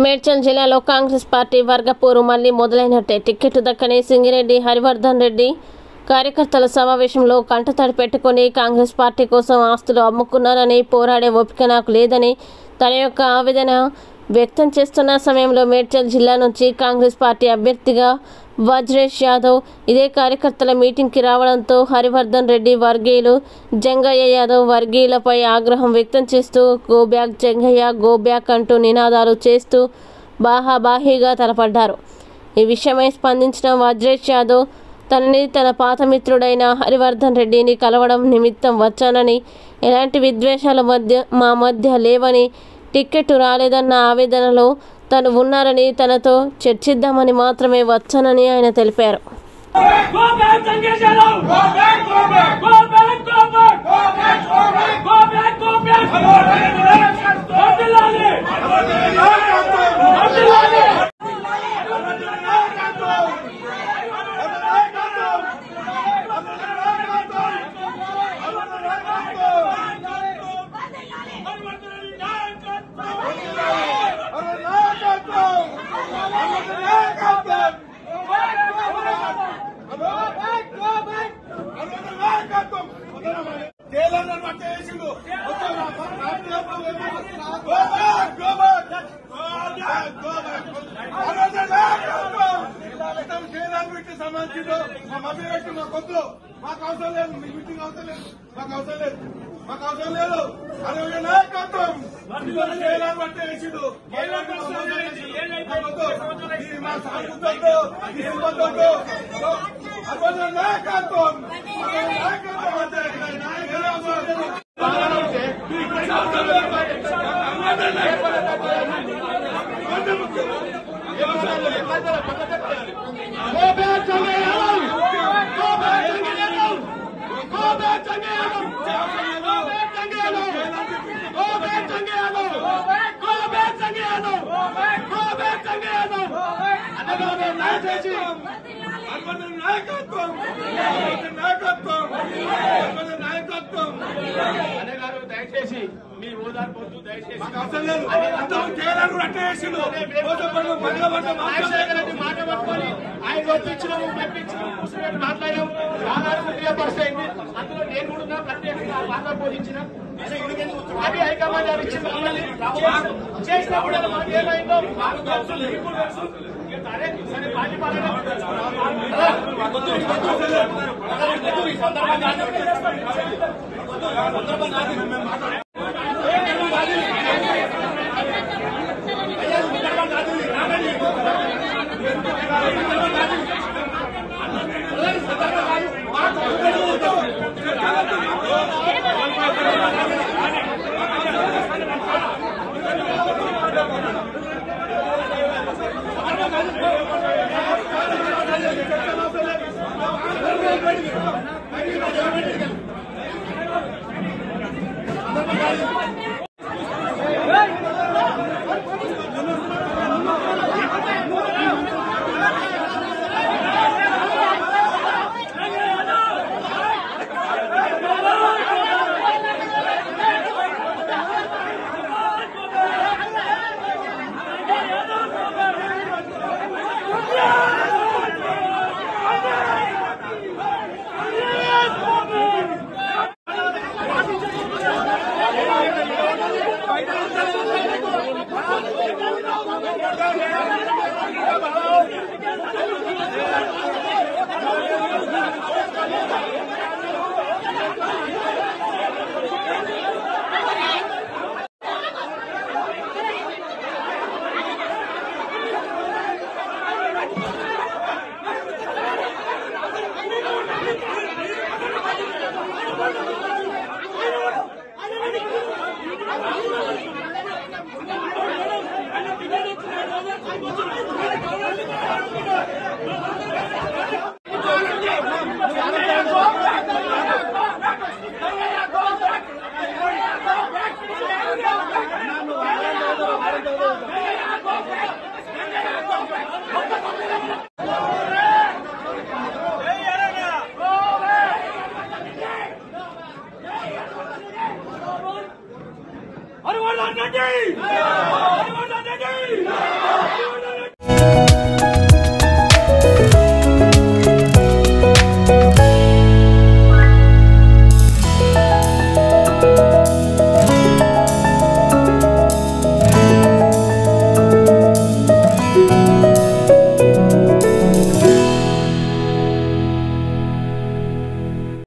మేడ్చల్ జిల్లాలో కాంగ్రెస్ పార్టీ వర్గపోరు మళ్లీ మొదలైనట్టే టికెట్ దక్కని సింగిరెడ్డి హరివర్ధన్ రెడ్డి కార్యకర్తల సమావేశంలో కంటతడి పెట్టుకొని కాంగ్రెస్ పార్టీ కోసం ఆస్తులు అమ్ముకున్నారని పోరాడే ఓపిక నాకు లేదని తన యొక్క ఆవేదన వ్యక్తం చేస్తున్న సమయంలో మేడ్చల్ జిల్లా నుంచి కాంగ్రెస్ పార్టీ అభ్యర్థిగా వజ్రేష్ యాదవ్ ఇదే కార్యకర్తల మీటింగ్కి రావడంతో హరివర్ధన్ రెడ్డి వర్గీయులు జంగయ్య యాదవ్ వర్గీయులపై ఆగ్రహం వ్యక్తం చేస్తూ go back Jangaiah go back అంటూ నినాదాలు చేస్తూ బాహాబాహీగా తలపడ్డారు ఈ విషయమై స్పందించిన వజ్రేష్ యాదవ్ తనని తన పాత మిత్రుడైన హరివర్ధన్ రెడ్డిని కలవడం నిమిత్తం వచ్చానని ఎలాంటి విద్వేషాల మధ్య మా మధ్య లేవని టిక్కెట్ రాలేదన్న ఆవేదనలో తను ఉన్నారని తనతో చర్చిద్దామని మాత్రమే వచ్చానని ఆయన తెలిపారు Go back, Sangesh Yadav! Go back, go back! Go back, go back! Go back, go back! Go back, go back! Abdullali! Abdullali! మాకు అవసరం లేదు మీ మీటింగ్ అవసరం లేదు మాకు అవసరం లేదు మాకు అవసరం లేదు అదే నాయకత్వం కేరళ పట్టే వేసిండు మా సాగుతో అదే నాయకత్వం నాయకత్వం అంటే నాయకత్వం నాయకత్వం నాయకత్వం అన్నగారు దయచేసి మీ ఓదార్పు వద్దు, దయచేసి మాకు అవసరం లేదు అంతకు కేరళ పట్టే వేసిండు మోసపడు మధ్య మధ్య రాజశేఖర రెడ్డి మాట పట్టుకొని ఆయన ఒప్పించినాము మెప్పించినాము కూర్చోబెట్టి మాట్లాడాము దాదాపు త్రీ పర్సెంట్ అయింది అందులో నేను కూడా ఉన్నా ప్రత్యేకంగా బాగా బోధించిన అది హైకమాండ్ గారు ఇచ్చిన మమ్మల్ని చేసిన- చేసినప్పుడు అది మాకు ఏమైందో మాకు తెలుసు, మీకు కూడా తెలుసు. ఇక సరే సరే పార్టీ పరంగా హరివర్ధన్ రెడ్డి హరివర్ధన్ రెడ్డి